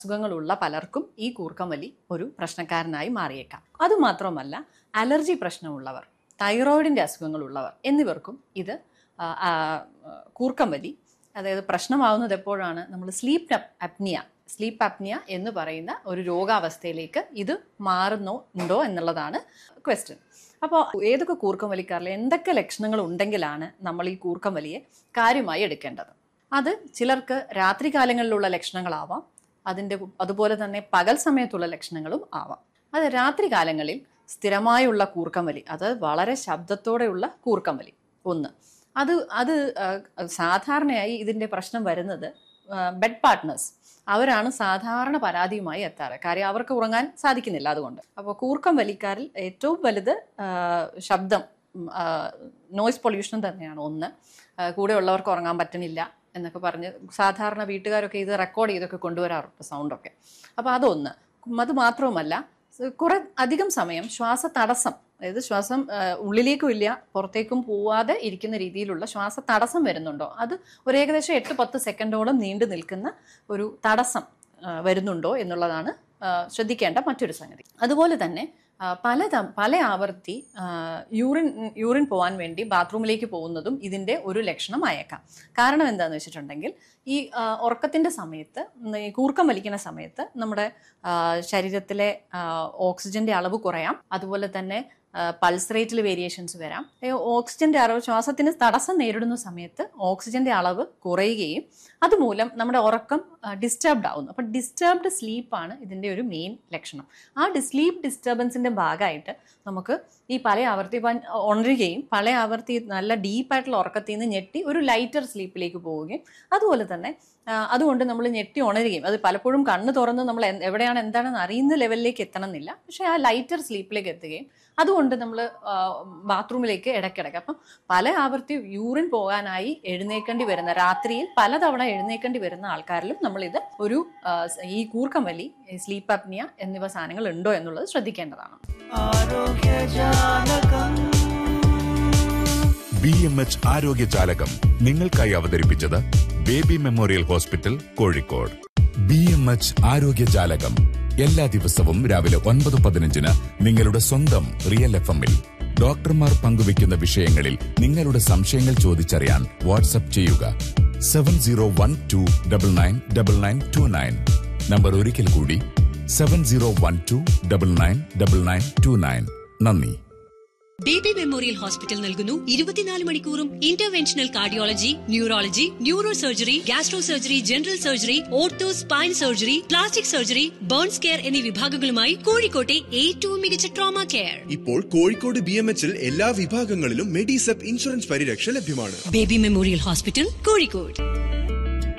അസുഖങ്ങളുള്ള പലർക്കും ഈ കൂർക്കം വലി ഒരു പ്രശ്നക്കാരനായി മാറിയേക്കാം അതുമാത്രമല്ല അലർജി പ്രശ്നമുള്ളവർ തൈറോയിഡിൻ്റെ അസുഖങ്ങളുള്ളവർ എന്നിവർക്കും ഇത് ആ, ആ, കൂർക്കം വലി അതായത് പ്രശ്നമാവുന്നത് എപ്പോഴാണ് നമ്മൾ സ്ലീപ്പ് അപ്നിയ സ്ലീപ്പ് അപ്നിയ എന്ന് പറയുന്ന ഒരു രോഗാവസ്ഥയിലേക്ക് ഇത് മാറുന്നോ ഉണ്ടോ എന്നുള്ളതാണ് ക്വസ്റ്റ്യൻ അപ്പോൾ ഏതൊക്കെ കൂർക്കം വലിക്കാറില്ല എന്തൊക്കെ ലക്ഷണങ്ങൾ ഉണ്ടെങ്കിലാണ് നമ്മൾ ഈ കൂർക്കം വലിയെ കാര്യമായി എടുക്കേണ്ടത് അത് ചിലർക്ക് രാത്രികാലങ്ങളിലുള്ള ലക്ഷണങ്ങളാവാം അതിൻ്റെ അതുപോലെ തന്നെ പകൽ സമയത്തുള്ള ലക്ഷണങ്ങളും ആവാം അത് രാത്രികാലങ്ങളിൽ സ്ഥിരമായുള്ള കൂർക്കം വലി അത് വളരെ ശബ്ദത്തോടെയുള്ള കൂർക്കം വലി ഒന്ന് അത് അത് ആ, സാധാരണയായി ഇതിൻ്റെ പ്രശ്നം വരുന്നത് ബെഡ് പാർട്ട്നേഴ്സ് അവരാണ് സാധാരണ പരാതിയുമായി എത്താറ് കാര്യം അവർക്ക് ഉറങ്ങാൻ സാധിക്കുന്നില്ല അതുകൊണ്ട് അപ്പോൾ കൂർക്കം വലിക്കാരിൽ ഏറ്റവും വലുത് ആ, ശബ്ദം നോയ്സ് പൊല്യൂഷൻ തന്നെയാണ് ഒന്ന് ആ, കൂടെയുള്ളവർക്ക് ഉറങ്ങാൻ പറ്റുന്നില്ല എന്നൊക്കെ പറഞ്ഞ് സാധാരണ വീട്ടുകാരൊക്കെ ഇത് റെക്കോർഡ് ചെയ്തൊക്കെ കൊണ്ടുവരാറുണ്ട് സൗണ്ടൊക്കെ അപ്പോൾ അതൊന്ന് അത് മാത്രവുമല്ല കുറെ അധികം സമയം ശ്വാസ തടസ്സം അതായത് ശ്വാസം ആ, ഉള്ളിലേക്കും ഇല്ല പുറത്തേക്കും പോവാതെ ഇരിക്കുന്ന രീതിയിലുള്ള ശ്വാസ തടസ്സം വരുന്നുണ്ടോ അത് ഒരു ഏകദേശം എട്ട് പത്ത് സെക്കൻഡോളം നീണ്ടു നിൽക്കുന്ന ഒരു തടസ്സം ആ, വരുന്നുണ്ടോ എന്നുള്ളതാണ് ആ, ശ്രദ്ധിക്കേണ്ട മറ്റൊരു സംഗതി അതുപോലെ തന്നെ ആ, പല ത- പല ആവർത്തി ആ, യൂറിൻ യൂറിൻ പോകാൻ വേണ്ടി ബാത്റൂമിലേക്ക് പോകുന്നതും ഇതിൻ്റെ ഒരു ലക്ഷണമായേക്കാം കാരണം എന്താണെന്ന് വെച്ചിട്ടുണ്ടെങ്കിൽ ഈ ആ, ഉറക്കത്തിൻ്റെ സമയത്ത് ഉം, ഈ കൂർക്കം വലിക്കുന്ന സമയത്ത് നമ്മുടെ ആ, ശരീരത്തിലെ ആ, ഓക്സിജന്റെ അളവ് കുറയാം അതുപോലെ തന്നെ പൾസ് റേറ്റിൽ വേരിയേഷൻസ് വരാം ഈ ഓക്സിജന്റെ അളവ് ശ്വാസത്തിന് തടസ്സം നേരിടുന്ന സമയത്ത് ഓക്സിജന്റെ അളവ് കുറയുകയും അതുമൂലം നമ്മുടെ ഉറക്കം ഡിസ്റ്റർബ്ഡ് ആവുന്നു അപ്പം ഡിസ്റ്റർബ്ഡ് സ്ലീപ്പാണ് ഇതിൻ്റെ ഒരു മെയിൻ ലക്ഷണം ആ ഡി സ്ലീപ്പ് ഡിസ്റ്റർബൻസിൻ്റെ ഭാഗമായിട്ട് നമുക്ക് ഈ പല ആവർത്തി പൻ- ഉണരുകയും പല ആവർത്തി നല്ല ഡീപ്പായിട്ടുള്ള ഉറക്കത്തിൽ നിന്ന് ഞെട്ടി ഒരു ലൈറ്റർ സ്ലീപ്പിലേക്ക് പോവുകയും അതുപോലെ തന്നെ ആ, അതുകൊണ്ട് നമ്മൾ ഞെട്ടി ഉണരുകയും അത് പലപ്പോഴും കണ്ണ് തുറന്ന് നമ്മൾ എ- എവിടെയാണ് എന്താണെന്ന് അറിയുന്ന ലെവലിലേക്ക് എത്തണമെന്നില്ല പക്ഷേ ആ ലൈറ്റർ സ്ലീപ്പിലേക്ക് എത്തുകയും അതുകൊണ്ട് നമ്മൾ ബാത്റൂമിലേക്ക് ഇടയ്ക്കിടയ്ക്ക് അപ്പം പല ആവർത്തി യൂറിൻ പോകാനായി എഴുന്നേക്കേണ്ടി വരുന്ന രാത്രിയിൽ പലതവണ എഴുന്നേക്കേണ്ടി വരുന്ന ആൾക്കാരിലും നമ്മളിത് ഒരു ആ, ഈ കൂർക്കം വലി സ്ലീപ്പ് അപ്നിയ എന്നിവ സാധനങ്ങൾ ഉണ്ടോ എന്നുള്ളത് ശ്രദ്ധിക്കേണ്ടതാണ് ബി എം എച്ച് ആരോഗ്യ ജാലകം നിങ്ങൾക്കായി അവതരിപ്പിച്ചത് baby memorial hospital Kozhikode B M H ആരോഗ്യ ജാലകം എല്ലാ ദിവസവും രാവിലെ ഒൻപത് പതിനഞ്ചിന് നിങ്ങളുടെ സ്വന്തം റിയൽ എഫ് എമ്മിൽ ഡോക്ടർമാർ പങ്കുവയ്ക്കുന്ന വിഷയങ്ങളിൽ നിങ്ങളുടെ സംശയങ്ങൾ ചോദിച്ചറിയാൻ വാട്സപ്പ് ചെയ്യുക seven zero one two double nine double nine two nine number ഒരിക്കൽ കൂടി seven zero one two double nine double nine two nine നന്ദി ബേബി മെമ്മോറിയൽ ഹോസ്പിറ്റൽ നൽകുന്നു ഇരുപത്തിനാല് മണിക്കൂറും interventional cardiology neurology neuro surgery gastro surgery general surgery ortho spine surgery plastic surgery burns care എന്നീ വിഭാഗങ്ങളുമായി കോഴിക്കോട്ടെ ഏറ്റവും മികച്ച ട്രോമ കെയർ ഇപ്പോൾ കോഴിക്കോട് ബി എം എച്ചിൽ എല്ലാ വിഭാഗങ്ങളിലും മെഡിസെപ്പ് ഇൻഷുറൻസ് പരിരക്ഷ ലഭ്യമാണ് ബേബി മെമ്മോറിയൽ ഹോസ്പിറ്റൽ കോഴിക്കോട്